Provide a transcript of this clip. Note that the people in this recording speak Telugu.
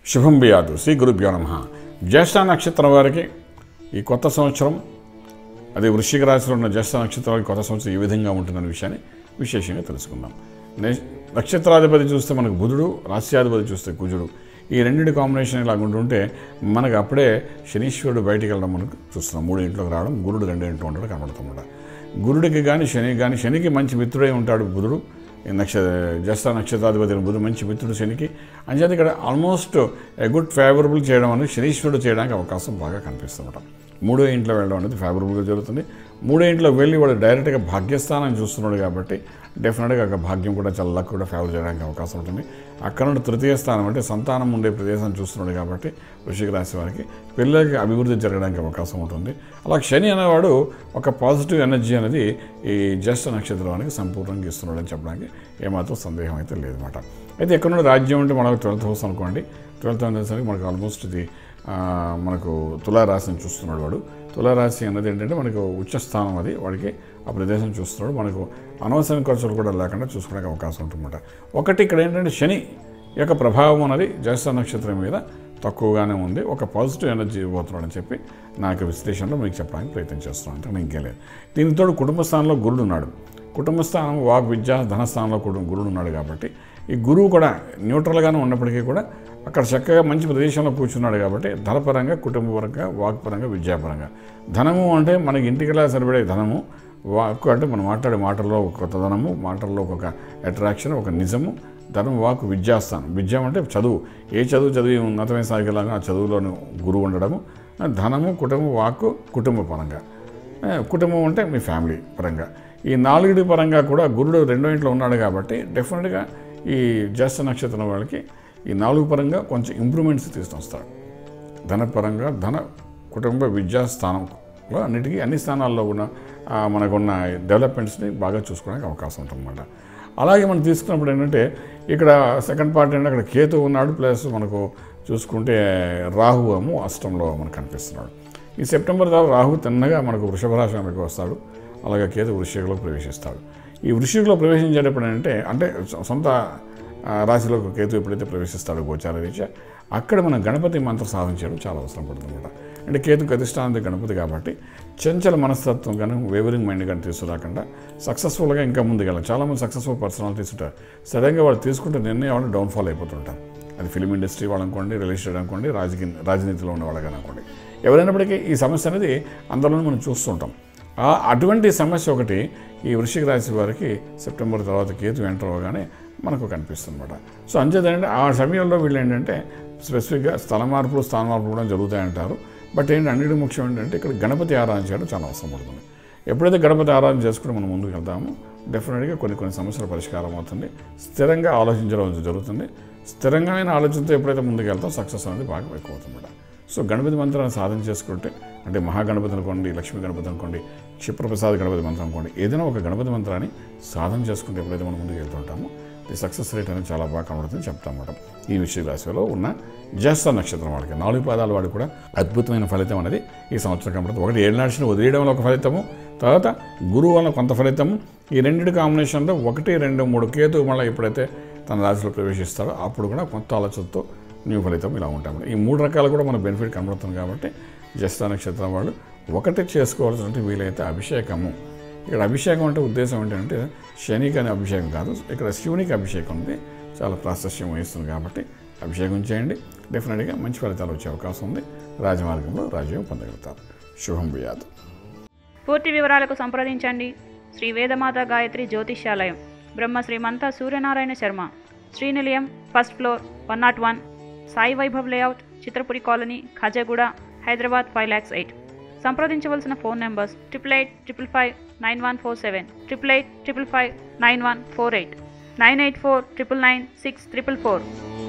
శుభం బియాదు శ్రీ గురుభ్యో నమ జ్యేష్ఠ నక్షత్రం వారికి ఈ కొత్త సంవత్సరం అదే వృశ్చిక రాశిలో ఉన్న జ్యేష్ఠ నక్షత్రం వారికి కొత్త సంవత్సరం ఏ విధంగా ఉంటుందనే విషయాన్ని విశేషంగా తెలుసుకుందాం నే- నక్షత్రాధిపతి చూస్తే మనకు బుధుడు రాశ్యాధిపతి చూస్తే కుజుడు ఈ రెండింటి కాంబినేషన్ ఇలా ఉంటుంటే మనకు అప్పుడే శనీశ్వరుడు బయటికి వెళ్ళడం మనకు చూస్తున్నాం మూడు ఇంట్లోకి రావడం గురుడు రెండు ఇంట్లో ఉండడం కనబడుతుంట గురుడికి కానీ శని కానీ శనికి మంచి మిత్రుడై ఉంటాడు బుధుడు ఈ నక్ష జ్యేష్ఠ నక్షత్రాధిపతి అయిన బుధుడు మంచి మిత్రుడు శనికి అంచేత ఇక్కడ ఆల్మోస్ట్ ఎ గుడ్ ఫేవరబుల్ చేయడం అనేది శనీశ్వరుడు చేయడానికి అవకాశం బాగా కనిపిస్తుంటాం మూడో ఇంట్లో వెళ్ళడం అనేది ఫేవరబుల్గా జరుగుతుంది మూడో ఇంట్లో వెళ్ళి వాడు డైరెక్ట్గా భాగ్యస్థానం చూస్తున్నాడు కాబట్టి డెఫినెట్గా ఒక భాగ్యం కూడా చాలా లక్ కూడా ఫేవర్ చేయడానికి అవకాశం ఉంటుంది అక్కడ నుండి తృతీయ స్థానం అంటే సంతానం ఉండే ప్రదేశం చూస్తున్నాడు కాబట్టి వృషిక రాశి వారికి పిల్లలకి అభివృద్ధి జరగడానికి అవకాశం ఉంటుంది అలా శని అనేవాడు ఒక పాజిటివ్ ఎనర్జీ అనేది ఈ జ్యేష్ఠ నక్షత్రానికి సంపూర్ణంగా ఇస్తున్నాడు అని చెప్పడానికి ఏమాత్రం సందేహం అయితే లేదన్నమాట అయితే ఎక్కడ నుండి రాజ్యం అంటే మనకు ట్వెల్త్ హౌస్ అనుకోండి ట్వెల్త్ హౌస్ మనకు ఆల్మోస్ట్ ఇది ఆ, మనకు తులారాశిని చూస్తున్నాడు వాడు తులారాశి అన్నది ఏంటంటే మనకు ఉచ్చస్థానం అది వాడికి ఆ ప్రదేశం చూస్తున్నాడు మనకు అనవసరం ఖర్చులు కూడా లేకుండా చూసుకోవడానికి అవకాశం ఉంటుందన్నమాట ఒకటి ఇక్కడ ఏంటంటే శని యొక్క ప్రభావం అనేది జ్యేష్ఠ నక్షత్రం మీద తక్కువగానే ఉంది ఒక పాజిటివ్ ఎనర్జీ ఇవ్వబోతున్నాడని చెప్పి నా యొక్క విశ్లేషణలో మీకు చెప్పడానికి ప్రయత్నం చేస్తున్నాను అంతకన్నా ఇంకేం లేదు దీనితో కుటుంబ స్థానంలో గురుడు ఉన్నాడు కుటుంబ స్థానం వాక్ విద్య ధన స్థానంలో కూడా గురుడు ఉన్నాడు కాబట్టి ఈ గురువు కూడా న్యూట్రల్గానే ఉన్నప్పటికీ కూడా అక్కడ చక్కగా మంచి ప్రదేశంలో కూర్చున్నాడు కాబట్టి ధనపరంగా కుటుంబపరంగా వాక్పరంగా విద్యాపరంగా ధనము అంటే మనకి ఇంటికిలా సరిపడే ధనము వాక్ అంటే మనం మాట్లాడే మాటల్లో ఒక కొత్త ధనము మాటల్లో ఒక అట్రాక్షన్ ఒక నిజము ధనం వాక్ విద్యాస్థానం విద్య అంటే చదువు ఏ చదువు చదివి ఉన్నతమైన స్థాయికి ఆ చదువులోని గురువు ఉండడము ధనము కుటుంబం వాక్కు కుటుంబ పరంగా ఏ, కుటుంబం అంటే మీ ఫ్యామిలీ పరంగా ఈ నాలుగిటి పరంగా కూడా గురుడు రెండో ఇంట్లో ఉన్నాడు కాబట్టి డెఫినెట్గా ఈ జ్యేష్ఠ నక్షత్రం వాళ్ళకి ఈ నాలుగు పరంగా కొంచెం ఇంప్రూవ్మెంట్స్ తీసుకొస్తాడు ధనపరంగా ధన కుటుంబ విద్యా స్థానంలో అన్నిటికీ అన్ని స్థానాల్లో ఉన్న ఆ, మనకున్న డెవలప్మెంట్స్ని బాగా చూసుకోవడానికి అవకాశం ఉంటుందన్నమాట అలాగే మనం తీసుకున్నప్పుడు ఏంటంటే ఇక్కడ సెకండ్ పార్ట్ ఏంటంటే అక్కడ కేతు ఉన్నాడు ప్లస్ మనకు చూసుకుంటే రాహు ఏమో అష్టంలో మనకు కనిపిస్తున్నాడు ఈ సెప్టెంబర్ తర్వాత రాహు తిన్నగా మనకు వృషభ రాశిలోకి వస్తాడు అలాగే కేతు వృషికలో ప్రవేశిస్తాడు ఈ వృషికలో ప్రవేశించేటప్పుడు ఏంటంటే అంటే సొ- సొంత ఆ, రాశిలోకి కేతు ఎప్పుడైతే ప్రవేశిస్తాడో గోచార రీత్యా అక్కడ మనం గణపతి మంత్ర సాధన చేయడం చాలా అవసరం పడుతుందన్నమాట అంటే కేతు గతిష్టానంది గణపతి కాబట్టి చంచల మనస్తత్వం కానీ వేవరింగ్ మైండ్ కానీ తీసుకురాకుండా సక్సెస్ఫుల్గా ఇంకా ముందుకెళ్ళాలి చాలామంది సక్సెస్ఫుల్ పర్సనాలిటీస్ ఉంటారు సడన్గా వాళ్ళు తీసుకుంటే నిర్ణయం వాళ్ళు డౌన్ఫాల్ అయిపోతుంటారు అది ఫిలిం ఇండస్ట్రీ వాళ్ళు అనుకోండి రియల్ ఎస్టేట్ అనుకోండి రాజకీయ రాజనీతిలో ఉన్న వాళ్ళని అనుకోండి ఎవరైనప్పటికీ ఈ సమస్య అనేది అందరిలోనూ మనం చూస్తుంటాం ఆ అటువంటి సమస్య ఒకటి ఈ వృశ్చిక రాశి వారికి సెప్టెంబర్ తర్వాత కేతు ఎంటర్ అవగానే మనకు కనిపిస్తుంది అనమాట సో అంచేతంటే ఆ సమయంలో వీళ్ళు ఏంటంటే స్పెసిఫిక్గా స్థల మార్పులు స్థాన మార్పులు కూడా జరుగుతాయంటారు బట్ ఏంటి అన్నిటి ముఖ్యం ఏంటంటే ఇక్కడ గణపతి ఆరాధన చేయడం చాలా అవసరం పడుతుంది ఎప్పుడైతే గణపతి ఆరాధన చేసుకుని మనం ముందుకు వెళ్తామో డెఫినెట్గా కొన్ని కొన్ని సమస్యల పరిష్కారం అవుతుంది స్థిరంగా ఆలోచించడం జరుగుతుంది స్థిరంగా ఆలోచనతో ఎప్పుడైతే ముందుకు వెళ్తాం సక్సెస్ అనేది బాగా ఎక్కువ అవుతుంది సో గణపతి మంత్రాన్ని సాధన చేసుకుంటే అంటే మహాగణపతి అనుకోండి లక్ష్మీ గణపతి అనుకోండి క్షిప్రప్రసాద్ గణపతి మంత్రం అనుకోండి ఏదైనా ఒక గణపతి మంత్రాన్ని సాధన చేసుకుంటే ఎప్పుడైతే మనం ముందుకు వెళ్తుంటామో ఈ సక్సెస్ రేట్ అనేది చాలా బాగా కనబడుతుంది చెప్తాం అన్నమాట ఈ విషయ రాశిలో ఉన్న జ్యేష్ఠ నక్షత్రం వాడికి నాలుగు పాదాల వాడు కూడా అద్భుతమైన ఫలితం అనేది ఈ సంవత్సరం కనబడుతుంది ఒకటి ఏడు నాటిని వదిలేయడం వల్ల ఒక ఫలితము తర్వాత గురువు వల్ల కొంత ఫలితము ఈ రెండింటి కాంబినేషన్లో ఒకటి రెండు మూడు కేతు మళ్ళీ ఎప్పుడైతే తన రాశిలో ప్రవేశిస్తాడో అప్పుడు కూడా కొత్త ఆలోచనతో న్యూ ఫలితం ఇలా ఉంటాయి ఈ మూడు రకాలు కూడా మన బెనిఫిట్ కనబడుతుంది కాబట్టి జ్యేష్ఠ నక్షత్రం వాళ్ళు ఒకటి చేసుకోవాల్సినట్టు వీలైతే అభిషేకము ఇక్కడ అభిషేకం అంటే ఉద్దేశం ఏంటంటే శనికి అనే అభిషేకం కాదు ఇక్కడ శివునికి అభిషేకం ఉంది చాలా ప్రాశస్యం వహిస్తుంది కాబట్టి అభిషేకం చేయండి డెఫినెట్గా మంచి ఫలితాలు వచ్చే అవకాశం ఉంది రాజమార్గంలో రాజ్యం పొందగలుగుతారు శుభం బియాదు పూర్తి వివరాలకు సంప్రదించండి Shri Vedamata Gayatri Jyotishyalayam Brahma Srimantha Suryanarayana Sharma Srinilayam first floor one naught one Sai Vaibhav layout Chitrapuri colony Khajaguda Hyderabad five lakhs eight సంప్రదించవలసిన phone numbers triple eight triple five nine one four seven triple eight triple five nine one four eight nine eight four triple nine six triple four